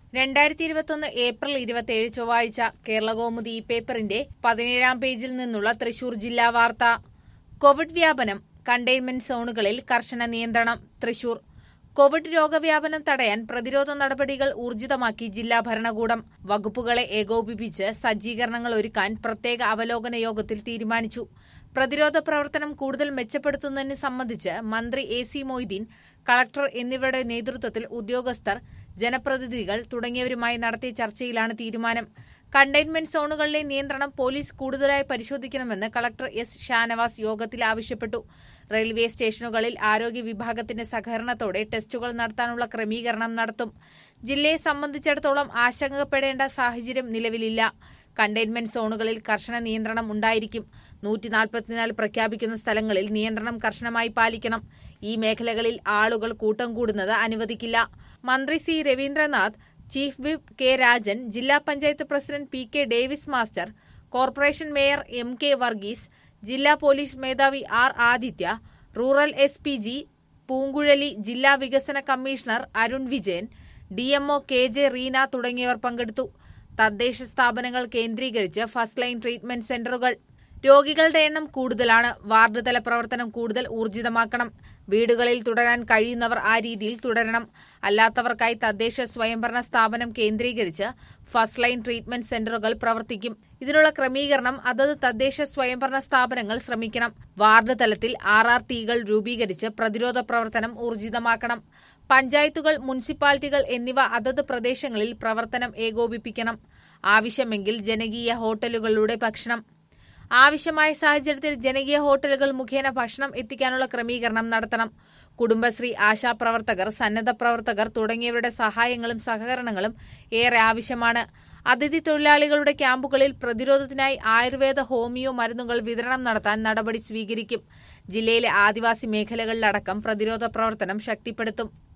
രണ്ടായിരത്തി ഇരുപത്തൊന്ന് ഏപ്രിൽ ഇരുപത്തിയേഴ് ചൊവ്വാഴ്ച കേരളകൗമുദി ഈ പേപ്പറിന്റെ പതിനേഴാം പേജിൽ നിന്നുള്ള തൃശൂർ ജില്ലാ വാർത്ത കോവിഡ് വ്യാപനം കണ്ടെയ്ൻമെന്റ് സോണുകളിൽ കർശന നിയന്ത്രണം തൃശൂർ കോവിഡ് രോഗവ്യാപനം തടയാൻ പ്രതിരോധ നടപടികൾ ഊർജിതമാക്കി ജില്ലാ ഭരണകൂടം വകുപ്പുകളെ ഏകോപിപ്പിച്ച് സജ്ജീകരണങ്ങൾ ഒരുക്കാൻ പ്രത്യേക അവലോകന യോഗത്തിൽ തീരുമാനിച്ചു പ്രതിരോധ പ്രവർത്തനം കൂടുതൽ മെച്ചപ്പെടുത്തുന്നതിന് സംബന്ധിച്ച് മന്ത്രി എ സി മൊയ്തീൻ കളക്ടർ എന്നിവരുടെ നേതൃത്വത്തിൽ ഉദ്യോഗസ്ഥർ ജനപ്രതിനിധികൾ തുടങ്ങിയവരുമായി നടത്തിയ ചർച്ചയിലാണ് തീരുമാനം കണ്ടെയ്ൻമെന്റ് സോണുകളിലെ നിയന്ത്രണം പോലീസ് കൂടുതലായി പരിശോധിക്കണമെന്ന് കളക്ടർ എസ് ഷാനവാസ് യോഗത്തിൽ ആവശ്യപ്പെട്ടു റെയിൽവേ സ്റ്റേഷനുകളിൽ ആരോഗ്യ വിഭാഗത്തിന്റെ സഹകരണത്തോടെ ടെസ്റ്റുകൾ നടത്താനുള്ള ക്രമീകരണം നടത്തും ജില്ലയെ സംബന്ധിച്ചിടത്തോളം ആശങ്കപ്പെടേണ്ട സാഹചര്യം നിലവിലില്ല കണ്ടെയ്ൻമെന്റ് സോണുകളിൽ കർശന നിയന്ത്രണം ഉണ്ടായിരിക്കും നൂറ്റി നാൽപ്പത്തിനാല് പ്രഖ്യാപിക്കുന്ന സ്ഥലങ്ങളിൽ നിയന്ത്രണം കർശനമായി പാലിക്കണം ഈ മേഖലകളിൽ ആളുകൾ കൂട്ടം കൂടുന്നത് അനുവദിക്കില്ല മന്ത്രി C Raveendranath chief whip K Rajan ജില്ലാ panchayat president P K Davis master corporation mayor M K Varghese ജില്ലാ പോലീസ് മേധാവി R Aditya rural S P G Poonguzhali ജില്ലാ വികസന commissioner Arun Vijayan DMO K J Reena തുടങ്ങിയവർ പങ്കെടുത്തു തദ്ദേശ സ്ഥാപനങ്ങൾ കേന്ദ്രീകരിച്ച് ഫസ്റ്റ് ലൈൻ ട്രീറ്റ്മെന്റ് സെന്ററുകൾ രോഗികളുടെ എണ്ണം കൂടുതലാണ് വാർഡ് തല പ്രവർത്തനം കൂടുതൽ ഊർജിതമാക്കണം വീടുകളിൽ തുടരാൻ കഴിയുന്നവർ ആ രീതിയിൽ തുടരണം അല്ലാത്തവർക്കായി തദ്ദേശ സ്വയംഭരണ സ്ഥാപനം കേന്ദ്രീകരിച്ച് ഫസ്റ്റ് ലൈൻ ട്രീറ്റ്മെന്റ് സെന്ററുകൾ പ്രവർത്തിക്കും ഇതിനുള്ള ക്രമീകരണം അതത് തദ്ദേശ സ്വയംഭരണ സ്ഥാപനങ്ങൾ ശ്രമിക്കണം വാർഡ് തലത്തിൽ ആർ ആർ ടികൾ രൂപീകരിച്ച് പ്രതിരോധ പ്രവർത്തനം ഊർജിതമാക്കണം പഞ്ചായത്തുകൾ മുനിസിപ്പാലിറ്റികൾ എന്നിവ അതത് പ്രദേശങ്ങളിൽ പ്രവർത്തനം ഏകോപിപ്പിക്കണം ആവശ്യമെങ്കിൽ ജനകീയ ഹോട്ടലുകളുടെ ഭക്ഷണം ആവശ്യമായ സാഹചര്യത്തിൽ ജനകീയ ഹോട്ടലുകൾ മുഖേന ഭക്ഷണം എത്തിക്കാനുള്ള ക്രമീകരണം നടത്തണം കുടുംബശ്രീ ആശാപ്രവർത്തകർ സന്നദ്ധ പ്രവർത്തകർ തുടങ്ങിയവരുടെ സഹായങ്ങളും സഹകരണങ്ങളും ഏറെ ആവശ്യമാണ് അതിഥി തൊഴിലാളികളുടെ ക്യാമ്പുകളിൽ പ്രതിരോധത്തിനായി ആയുർവേദ ഹോമിയോ മരുന്നുകൾ വിതരണം നടത്താൻ നടപടി സ്വീകരിക്കും ജില്ലയിലെ ആദിവാസി മേഖലകളിലടക്കം പ്രതിരോധ പ്രവർത്തനം ശക്തിപ്പെടുത്തും